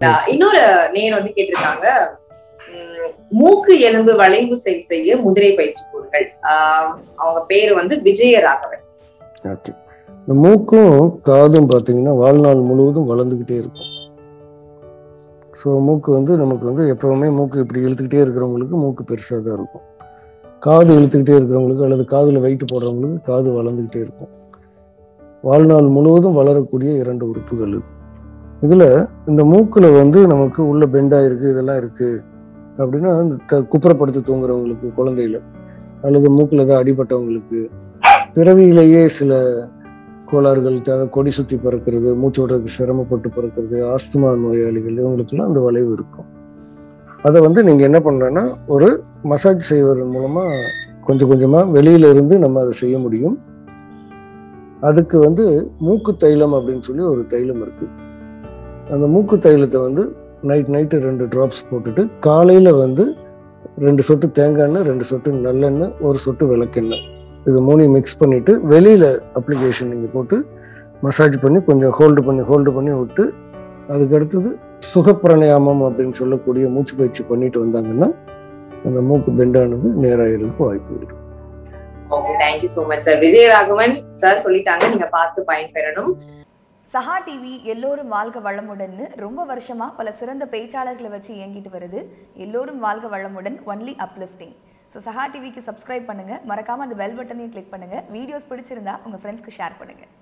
ஆஹ் இன்னொரு நேர் வந்து கேட்டிருக்காங்க உம், மூக்கு எலும்பு வளைவு சரி செய்ய முதிரை பயிற்சி கூறுகள் ஆஹ் அவங்க பேரு வந்து விஜயராகவன் ஓகே இந்த மூக்கும் காதும் பார்த்தீங்கன்னா வாழ்நாள் முழுவதும் வளர்ந்துக்கிட்டே இருக்கும் ஸோ மூக்கு வந்து நமக்கு வந்து எப்பவுமே மூக்கு இப்படி இழுத்துக்கிட்டே இருக்கிறவங்களுக்கு மூக்கு பெருசாக தான் இருக்கும் காது இழுத்துக்கிட்டே இருக்கிறவங்களுக்கு அல்லது காதில் வெயிட் போடுறவங்களுக்கு காது வளர்ந்துக்கிட்டே இருக்கும் வாழ்நாள் முழுவதும் வளரக்கூடிய இரண்டு உறுப்புகள் இது இதில் இந்த மூக்கில் வந்து நமக்கு உள்ள பெண்டாக இருக்குது இதெல்லாம் இருக்குது அப்படின்னா இந்த த- குப்புறப்படுத்தி தூங்குறவங்களுக்கு குழந்தையில அல்லது மூக்கில் ஏதாவது அடிபட்டவங்களுக்கு பிறவியிலேயே சில கோளாறுகள் த- கொடி சுத்தி பறக்கிறது மூச்சு விடுறதுக்கு சிரமப்பட்டு பறக்கிறது ஆஸ்துமா நோயாளிகள் இவங்களுக்கெல்லாம் அந்த வளைவு இருக்கும் அதை வந்து நீங்க என்ன பண்ணலன்னா ஒரு மசாஜ் செய்வதன் மூலமா கொஞ்சம் கொஞ்சமா வெளியில இருந்து நம்ம அதை செய்ய முடியும் அதுக்கு வந்து மூக்கு தைலம் அப்படின்னு சொல்லி ஒரு தைலம் இருக்கு அந்த மூக்கு தைலத்தை வந்து நைட் நைட்டு ரெண்டு டிராப்ஸ் போட்டுட்டு காலையில வந்து ரெண்டு சொட்டு தேங்காய் எண்ணெய் ரெண்டு சொட்டு நல்லெண்ணெய் ஒரு சொட்டு விளக்கெண்ணெய் இது மூணையும் மிக்ஸ் பண்ணிட்டு வெளியில அப்ளிகேஷன் நீங்க போட்டு மசாஜ் பண்ணி கொஞ்சம் ஹோல்டு பண்ணி ஹோல்டு பண்ணி விட்டு அதுக்கு அடுத்தது சுகப்பிரணயாமம் அப்படின்னு சொல்லக்கூடிய மூச்சு பயிற்சி பண்ணிட்டு வந்தாங்கன்னா அந்த மூக்கு பெண்டானது நேராகிறதுக்கு வாய்ப்பு இருக்கு okay thank you so much sir Vijayaraghavan sir சொல்லிட்டாங்க நீங்க பார்த்து பயன்பெறணும் சஹா டிவி எல்லோரும் வாழ்க வளமுடன்னு ரொம்ப வருஷமா பல சிறந்த பேச்சாளர்களை வச்சு இயங்கிட்டு வருது எல்லோரும் வாழ்க வளமுடன் ஒன்லி அப்லிஃப்டிங் ஸோ சஹா டிவிக்கு சப்ஸ்கிரைப் பண்ணுங்க மறக்காம அந்த பெல் பட்டனையும் கிளிக் பண்ணுங்க வீடியோஸ் பிடிச்சிருந்தா உங்க ஃப்ரெண்ட்ஸ்க்கு ஷேர் பண்ணுங்க